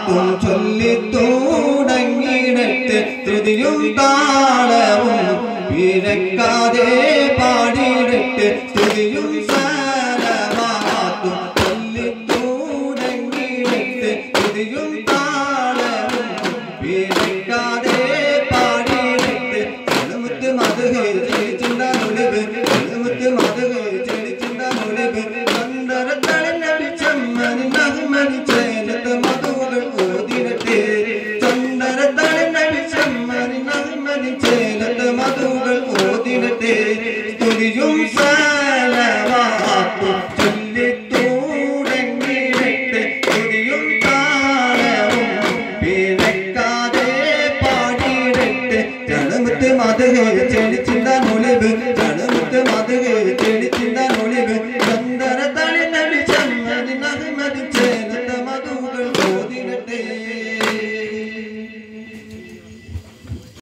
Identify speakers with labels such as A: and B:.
A: സലവാത്തും ചൊല്ലി തുടങ്ങിയിടത്ത് ശ്രുതിയും താളവും പിഴക്കാതെ പാടിയിടത്ത് സ്തുതിയും സലവാത്തും ചൊല്ലി തുടങ്ങിയിടത്ത് സ്തുതിയും താളവും പിഴക്കാതെ പാടിയിടത്ത് ചെളുമുത്ത് മധുഹേ ചെളിച്ചിണ്ട ഒളിവ് ചെളുമുത്ത് മധുഹേ ചെളിച്ചിണ്ട ഒളിവ് ചന്ദരത്തളിന പിച്ചമ്മനി നഹ്മനി ചേലത്ത് മധുകൾ ഓതിരട്ടെ ചന്ദരത്തളിന പിച്ചമ്മനി നഹ്മനി ചേലത്ത് മധുകൾ ഓതിരട്ടെ സ്തുതിയും സലവാത്തും ചൊല്ലി തുടങ്ങിയിടട്ടെ സ്തുതിയും താളവും പിഴക്കാതെ പാടിയിടട്ടെ ചെളുമുത്ത് മധുഹേ